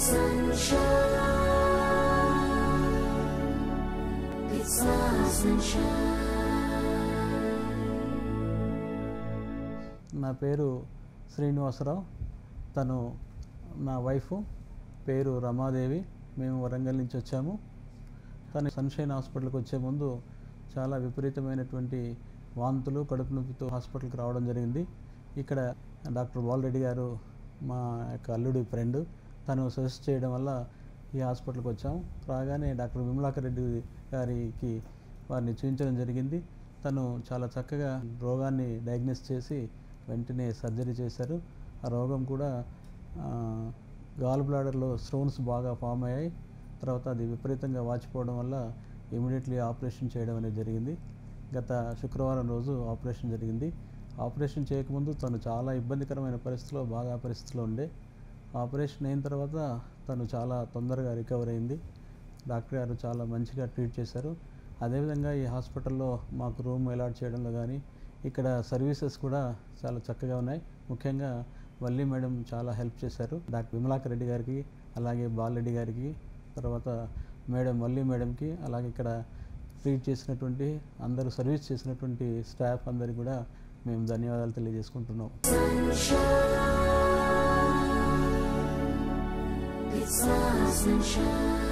sunshine. It's our sunshine. నా పేరు శ్రీనివాసరావు తను నా వైఫ్ పేరు రమాదేవి మేము వరంగల్ నుంచి వచ్చాము తను సన్షైన్ హాస్పిటల్కి వచ్చే ముందు చాలా విపరీతమైనటువంటి వాంతులు కడుపు నొప్పితో హాస్పిటల్కి రావడం జరిగింది ఇక్కడ డాక్టర్ బాలరెడ్డి గారు మా యొక్క అల్లుడి ఫ్రెండ్ తను సజెస్ట్ చేయడం వల్ల ఈ హాస్పిటల్కి వచ్చాము రాగానే డాక్టర్ విమలాకర్ రెడ్డి గారికి వారిని చూపించడం జరిగింది తను చాలా చక్కగా రోగాన్ని డయాగ్నోస్ చేసి వెంటనే సర్జరీ చేశారు ఆ రోగం కూడా గాల్ బ్లాడర్లో స్టోన్స్ బాగా ఫామ్ అయ్యాయి తర్వాత అది విపరీతంగా వాచిపోవడం వల్ల ఇమీడియట్లీ ఆపరేషన్ చేయడం అనేది జరిగింది గత శుక్రవారం రోజు ఆపరేషన్ జరిగింది ఆపరేషన్ చేయకముందు తను చాలా ఇబ్బందికరమైన పరిస్థితిలో బాగా పరిస్థితిలో ఉండే ఆపరేషన్ అయిన తర్వాత తను చాలా తొందరగా రికవర్ అయింది డాక్టర్ గారు చాలా మంచిగా ట్రీట్ చేశారు అదేవిధంగా ఈ హాస్పిటల్లో మాకు రూమ్ అలాట్ చేయడంలో కానీ ఇక్కడ సర్వీసెస్ కూడా చాలా చక్కగా ఉన్నాయి ముఖ్యంగా వల్లి మేడం చాలా హెల్ప్ చేశారు డాక్టర్ విమలాకర్ రెడ్డి గారికి అలాగే బాలరెడ్డి గారికి తర్వాత మేడం వల్లి మేడంకి అలాగే ఇక్కడ ట్రీట్ చేసినటువంటి అందరూ సర్వీస్ చేసినటువంటి స్టాఫ్ అందరికి కూడా మేము ధన్యవాదాలు తెలియజేసుకుంటున్నాం It's our sunshine.